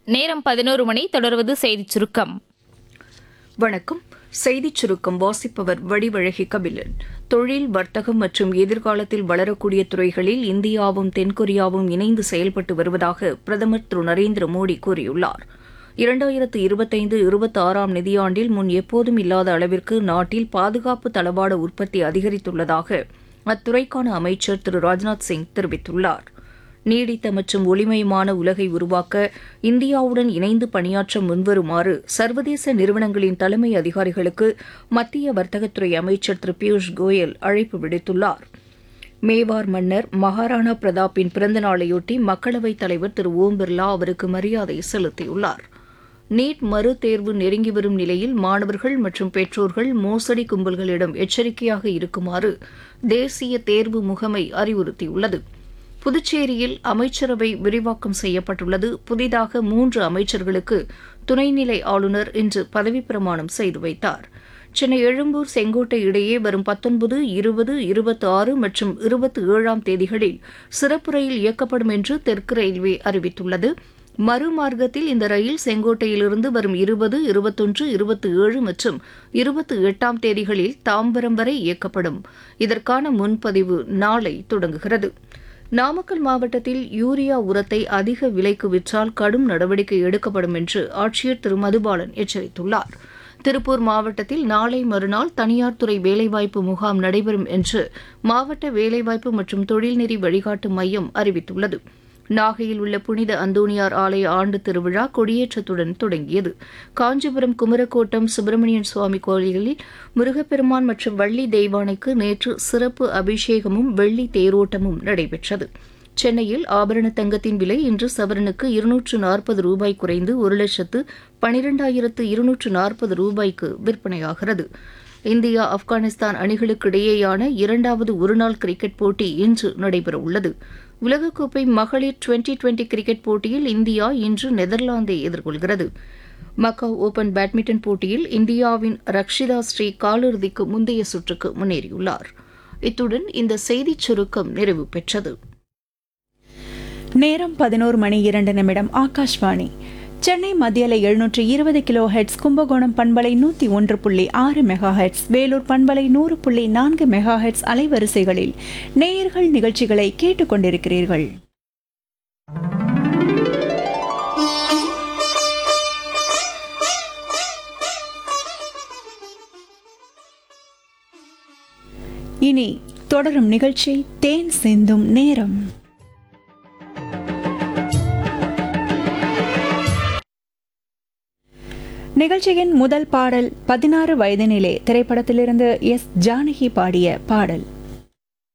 நேரம் பதினோரு மணி தொடர்வது செய்திச் சுருக்கம் வணக்கம் செய்திச் சுருக்கம் வாசிப்பவர் வடிவழகி கபிலன் தொழில் வர்த்தகம் மற்றும் எதிர்காலத்தில் வளரக்கூடிய துறைகளில் இந்தியாவும் தென்கொரியாவும் இணைந்து செயல்பட்டு வருவதாக பிரதமர் திரு நரேந்திர மோடி கூறியுள்ளார் இரண்டாயிரத்து இருபத்தைந்து இருபத்தி ஆறாம் நிதியாண்டில் முன் எப்போதும் இல்லாத அளவிற்கு நாட்டில் பாதுகாப்பு தளவாட உற்பத்தி அதிகரித்துள்ளதாக அத்துறைக்கான அமைச்சர் திரு ராஜ்நாத் சிங் தெரிவித்துள்ளார் நீடித்த மற்றும் ஒளிமயமான உலகை உருவாக்க இந்தியாவுடன் இணைந்து பணியாற்ற முன்வருமாறு சர்வதேச நிறுவனங்களின் தலைமை அதிகாரிகளுக்கு மத்திய வர்த்தகத்துறை அமைச்சர் திரு பியூஷ் கோயல் அழைப்பு விடுத்துள்ளார் மேவார் மன்னர் மகாராணா பிரதாப்பின் பிறந்த நாளையொட்டி மக்களவைத் தலைவர் திரு ஓம் பிர்லா அவருக்கு மரியாதை செலுத்தியுள்ளார் நீட் மறு தேர்வு நெருங்கி வரும் நிலையில் மாணவர்கள் மற்றும் பெற்றோர்கள் மோசடி கும்பல்களிடம் எச்சரிக்கையாக இருக்குமாறு தேசிய தேர்வு முகமை அறிவுறுத்தியுள்ளது புதுச்சேரியில் அமைச்சரவை விரிவாக்கம் செய்யப்பட்டுள்ளது புதிதாக மூன்று அமைச்சர்களுக்கு துணைநிலை ஆளுநர் இன்று பதவிப் பிரமாணம் செய்து வைத்தார் சென்னை எழும்பூர் செங்கோட்டை இடையே வரும் பத்தொன்பது இருபது இருபத்தி ஆறு மற்றும் இருபத்தி ஏழாம் தேதிகளில் சிறப்பு ரயில் இயக்கப்படும் என்று தெற்கு ரயில்வே அறிவித்துள்ளது மறுமார்க்கத்தில் இந்த ரயில் செங்கோட்டையிலிருந்து வரும் இருபது இருபத்தொன்று இருபத்தி ஏழு மற்றும் இருபத்தி எட்டாம் தேதிகளில் தாம்பரம் வரை இயக்கப்படும் இதற்கான முன்பதிவு நாளை தொடங்குகிறது நாமக்கல் மாவட்டத்தில் யூரியா உரத்தை அதிக விலைக்கு விற்றால் கடும் நடவடிக்கை எடுக்கப்படும் என்று ஆட்சியர் திரு மதுபாலன் எச்சரித்துள்ளார் திருப்பூர் மாவட்டத்தில் நாளை மறுநாள் தனியார் துறை வேலைவாய்ப்பு முகாம் நடைபெறும் என்று மாவட்ட வேலைவாய்ப்பு மற்றும் தொழில்நெறி வழிகாட்டு மையம் அறிவித்துள்ளது நாகையில் உள்ள புனித அந்தோணியார் ஆலய ஆண்டு திருவிழா கொடியேற்றத்துடன் தொடங்கியது காஞ்சிபுரம் குமரக்கோட்டம் சுப்பிரமணியன் சுவாமி கோயில்களில் முருகப்பெருமான் மற்றும் வள்ளி தெய்வானைக்கு நேற்று சிறப்பு அபிஷேகமும் வெள்ளி தேரோட்டமும் நடைபெற்றது சென்னையில் ஆபரண தங்கத்தின் விலை இன்று சவரனுக்கு இருநூற்று நாற்பது ரூபாய் குறைந்து ஒரு லட்சத்து பனிரெண்டாயிரத்து இருநூற்று நாற்பது ரூபாய்க்கு விற்பனையாகிறது இந்தியா ஆப்கானிஸ்தான் அணிகளுக்கு இடையேயான இரண்டாவது ஒருநாள் கிரிக்கெட் போட்டி இன்று நடைபெறவுள்ளது உலகக்கோப்பை மகளிர் டுவெண்டி டுவெண்டி கிரிக்கெட் போட்டியில் இந்தியா இன்று நெதர்லாந்தை எதிர்கொள்கிறது மக்காவ் ஓபன் பேட்மிண்டன் போட்டியில் இந்தியாவின் ரக்ஷிதா ஸ்ரீ காலிறுதிக்கு முந்தைய சுற்றுக்கு முன்னேறியுள்ளார் இத்துடன் இந்த செய்திச் சுருக்கம் நிறைவு பெற்றது நேரம் பதினோரு மணி இரண்டு நிமிடம் ஆகாஷ்வாணி சென்னை மத்தியலை எழுநூற்று இருபது கிலோ ஹெட்ஸ் கும்பகோணம் பண்பலை நூற்றி ஒன்று புள்ளி ஆறு மெகா ஹெட்ஸ் வேலூர் பண்பலை நூறு புள்ளி நான்கு மெகா ஹெட்ஸ் அலைவரிசைகளில் நேயர்கள் நிகழ்ச்சிகளை கேட்டுக்கொண்டிருக்கிறீர்கள் இனி தொடரும் நிகழ்ச்சி தேன் சிந்தும் நேரம் நிகழ்ச்சியின் முதல் பாடல் பதினாறு வயதினிலே திரைப்படத்திலிருந்து எஸ் ஜானகி பாடிய பாடல்